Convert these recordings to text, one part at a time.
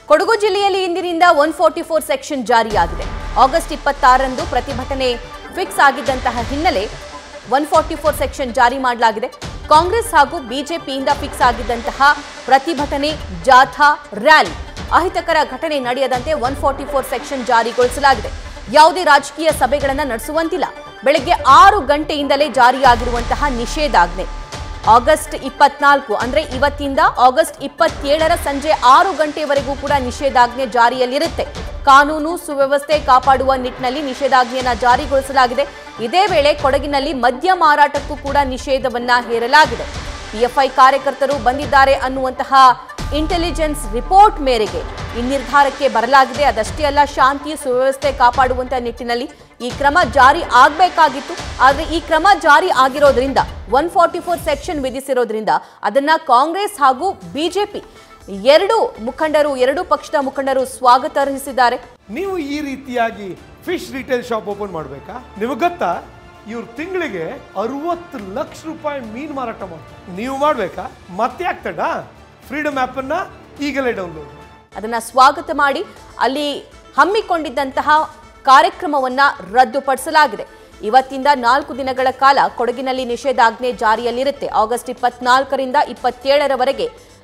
ಕೊಡಗು ಜಿಲ್ಲೆಯಲ್ಲಿ ಇಂದಿನಿಂದ one forty four section ಜಾರಿಯಾಗಿದೆ ಆಗಸ್ಟ್ ಇಪ್ಪತ್ತಾರರಂದು ಪ್ರತಿಭಟನೆ ಫಿಕ್ಸ್ ಆಗಿದ್ದಂತಹ ಹಿನ್ನೆಲೆ ಒನ್ ಫಾರ್ಟಿ ಫೋರ್ ಸೆಕ್ಷನ್ ಜಾರಿ ಮಾಡಲಾಗಿದೆ ಕಾಂಗ್ರೆಸ್ ಹಾಗೂ ಬಿಜೆಪಿಯಿಂದ ಫಿಕ್ಸ್ ಆಗಿದ್ದಂತಹ ಪ್ರತಿಭಟನೆ ಜಾಥಾ ರ್ಯಾಲಿ ಅಹಿತಕರ ಘಟನೆ ನಡೆಯದಂತೆ ಒನ್ ಫಾರ್ಟಿ ಫೋರ್ ಸೆಕ್ಷನ್ ಜಾರಿಗೊಳಿಸಲಾಗಿದೆ ಯಾವುದೇ ರಾಜಕೀಯ ಸಭೆಗಳನ್ನು ನಡೆಸುವಂತಿಲ್ಲ ಬೆಳಗ್ಗೆ ಆರು ಗಂಟೆಯಿಂದಲೇ ಜಾರಿಯಾಗಿರುವಂತಹ ನಿಷೇಧಾಜ್ಞೆ ಆಗಸ್ಟ್ ಇಪ್ಪತ್ನಾಲ್ಕು ಅಂದ್ರೆ ಇವತ್ತಿಂದ ಆಗಸ್ಟ್ ಇಪ್ಪತ್ತೇಳರ ಸಂಜೆ ಆರು ಗಂಟೆವರೆಗೂ ಕೂಡ ನಿಷೇಧಾಜ್ಞೆ ಜಾರಿಯಲ್ಲಿರುತ್ತೆ ಕಾನೂನು ಸುವ್ಯವಸ್ಥೆ ಕಾಪಾಡುವ ನಿಟ್ಟಿನಲ್ಲಿ ನಿಷೇಧಾಜ್ಞೆಯನ್ನ ಜಾರಿಗೊಳಿಸಲಾಗಿದೆ ಇದೇ ವೇಳೆ ಕೊಡಗಿನಲ್ಲಿ ಮದ್ಯ ಮಾರಾಟಕ್ಕೂ ಕೂಡ ನಿಷೇಧವನ್ನ ಹೇರಲಾಗಿದೆ ಪಿಎಫ್ಐ ಕಾರ್ಯಕರ್ತರು ಬಂದಿದ್ದಾರೆ ಅನ್ನುವಂತಹ ಇಂಟೆಲಿಜೆನ್ಸ್ ರಿಪೋರ್ಟ್ ಮೇರೆಗೆ ಈ ನಿರ್ಧಾರಕ್ಕೆ ಬರಲಾಗಿದೆ ಅದಷ್ಟೇ ಅಲ್ಲ ಶಾಂತಿ ಸುವ್ಯವಸ್ಥೆ ಕಾಪಾಡುವಂತ ನಿಟ್ಟಿನಲ್ಲಿ ಈ ಕ್ರಮ ಜಾರಿ ಆಗಬೇಕಾಗಿತ್ತು ಆದರೆ ಈ ಕ್ರಮ ಜಾರಿ ಆಗಿರೋದ್ರಿಂದ ಒನ್ ಫಾರ್ಟಿ ಫೋರ್ ಸೆಕ್ಷನ್ ವಿಧಿಸಿರೋದ್ರಿಂದ ಅದನ್ನ ಕಾಂಗ್ರೆಸ್ ಹಾಗೂ ಬಿಜೆಪಿ ಎರಡು ಮುಖಂಡರು ಎರಡು ಪಕ್ಷದ ಮುಖಂಡರು ಸ್ವಾಗತ ಅರ್ಹಿಸಿದ್ದಾರೆ ನೀವು ಈ ರೀತಿಯಾಗಿ ಫಿಶ್ ರಿಟೇಲ್ ಶಾಪ್ ಓಪನ್ ಮಾಡಬೇಕಾ ನಿಮಗೆ ಗೊತ್ತಾ ಇವ್ರು ತಿಂಗಳಿಗೆ ಅರವತ್ತು ಲಕ್ಷ ರೂಪಾಯಿ ಮೀನು ಮಾರಾಟ ಮಾಡ್ತಾರೆ ನೀವು ಮಾಡಬೇಕಾ ಮತ್ತೆ ಆಗ್ತಡ ಫ್ರೀಡಮ್ ಆ್ಯಪನ್ನು ಈಗಲೇ ಡೌನ್ಲೋಡ್ ಮಾಡಿ ಅದನ್ನ ಸ್ವಾಗತ ಮಾಡಿ ಅಲ್ಲಿ ಹಮ್ಮಿಕೊಂಡಿದ್ದಂತಹ ಕಾರ್ಯಕ್ರಮವನ್ನ ರದ್ದುಪಡಿಸಲಾಗಿದೆ ಇವತ್ತಿಂದ ನಾಲ್ಕು ದಿನಗಳ ಕಾಲ ಕೊಡಗಿನಲ್ಲಿ ನಿಷೇಧಾಜ್ಞೆ ಜಾರಿಯಲ್ಲಿರುತ್ತೆ ಆಗಸ್ಟ್ ಇಪ್ಪತ್ನಾಲ್ಕರಿಂದ ಇಪ್ಪತ್ತೇಳರವರೆಗೆ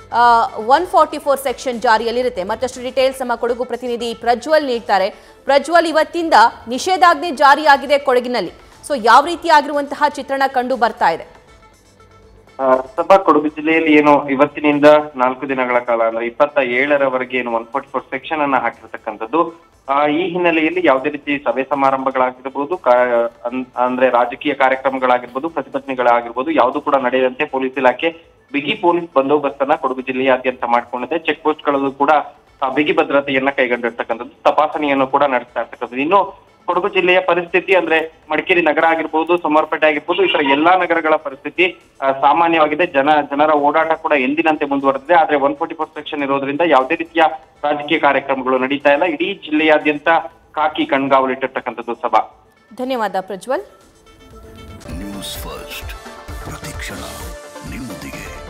ಒನ್ ಫಾರ್ಟಿ ಫೋರ್ ಸೆಕ್ಷನ್ ಜಾರಿಯಲ್ಲಿರುತ್ತೆ ಮತ್ತಷ್ಟು ಡೀಟೇಲ್ಸ್ ನಮ್ಮ ಕೊಡಗು ಪ್ರತಿನಿಧಿ ಪ್ರಜ್ವಲ್ ನೀಡ್ತಾರೆ ಪ್ರಜ್ವಲ್ ಇವತ್ತಿಂದ ನಿಷೇಧಾಜ್ಞೆ ಜಾರಿಯಾಗಿದೆ ಕೊಡಗಿನಲ್ಲಿ ಸೊ ಯಾವ ರೀತಿಯಾಗಿರುವಂತಹ ಚಿತ್ರಣ ಕಂಡು ಬರ್ತಾ ಇದೆ ಆ, ಸಭಾ ಕೊಡಗು ಜಿಲ್ಲೆಯಲ್ಲಿ ಏನು ಇವತ್ತಿನಿಂದ ನಾಲ್ಕು ದಿನಗಳ ಕಾಲ ಅಂದ್ರೆ ಇಪ್ಪತ್ತ ಏಳರವರೆಗೆ ಏನು ಒನ್ ಫೋರ್ಟಿ ಫೋರ್ ಸೆಕ್ಷನ್ ಅನ್ನ ಹಾಕಿರ್ತಕ್ಕಂಥದ್ದು ಆ, ಈ ಹಿನ್ನೆಲೆಯಲ್ಲಿ ಯಾವುದೇ ರೀತಿ ಸಭೆ ಸಮಾರಂಭಗಳಾಗಿರ್ಬೋದು ಕಾ- ಅನ್- ಅಂದ್ರೆ ರಾಜಕೀಯ ಕಾರ್ಯಕ್ರಮಗಳಾಗಿರ್ಬೋದು ಪ್ರತಿಭಟನೆಗಳಾಗಿರ್ಬೋದು ಯಾವುದು ಕೂಡ ನಡೆಯದಂತೆ ಪೊಲೀಸ್ ಇಲಾಖೆ ಬಿಗಿ ಪೊಲೀಸ್ ಬಂದೋಬಸ್ತನ್ನ ಕೊಡಗು ಜಿಲ್ಲೆಯಾದ್ಯಂತ ಮಾಡ್ಕೊಂಡಿದೆ ಚೆಕ್ ಪೋಸ್ಟ್ಗಳಲ್ಲೂ ಕೂಡ ಆ, ಬಿಗಿ ಭದ್ರತೆಯನ್ನ ಕೈಗೊಂಡಿರ್ತಕ್ಕಂಥದ್ದು ತಪಾಸಣೆಯನ್ನು ಕೂಡ ನಡೆಸ್ತಾ ಇರ್ತಕ್ಕಂಥದ್ದು ಇನ್ನು ಕೊಡಗು ಜಿಲ್ಲೆಯ ಪರಿಸ್ಥಿತಿ ಅಂದ್ರೆ ಮಡಿಕೇರಿ ನಗರ ಆಗಿರ್ಬೋದು ಸೋಮವಾರಪೇಟೆ ಆಗಿರ್ಬೋದು ಈ ತರ ಎಲ್ಲಾ ನಗರಗಳ ಪರಿಸ್ಥಿತಿ ಆ, ಸಾಮಾನ್ಯವಾಗಿದೆ ಜನ ಜನರ ಓಡಾಟ ಕೂಡ ಎಂದಿನಂತೆ ಮುಂದುವರೆದಿದೆ ಆದ್ರೆ ಒನ್ ಫೋರ್ಟಿ ಫೋರ್ ಸೆಕ್ಷನ್ ಇರೋದ್ರಿಂದ ಯಾವುದೇ ರೀತಿಯ ರಾಜಕೀಯ ಕಾರ್ಯಕ್ರಮಗಳು ನಡೀತಾ ಇಲ್ಲ ಇಡೀ ಜಿಲ್ಲೆಯಾದ್ಯಂತ ಕಾಕಿ ಕಣ್ಗಾವಲಿಟ್ಟಿರ್ತಕ್ಕಂಥದ್ದು ಸಭಾ ಧನ್ಯವಾದ ಪ್ರಜ್ವಲ್ ನ್ಯೂಸ್ ಫಸ್ಟ್ ಪ್ರತಿಕ್ಷಣ ನಿಮ್ಮೊಂದಿಗೆ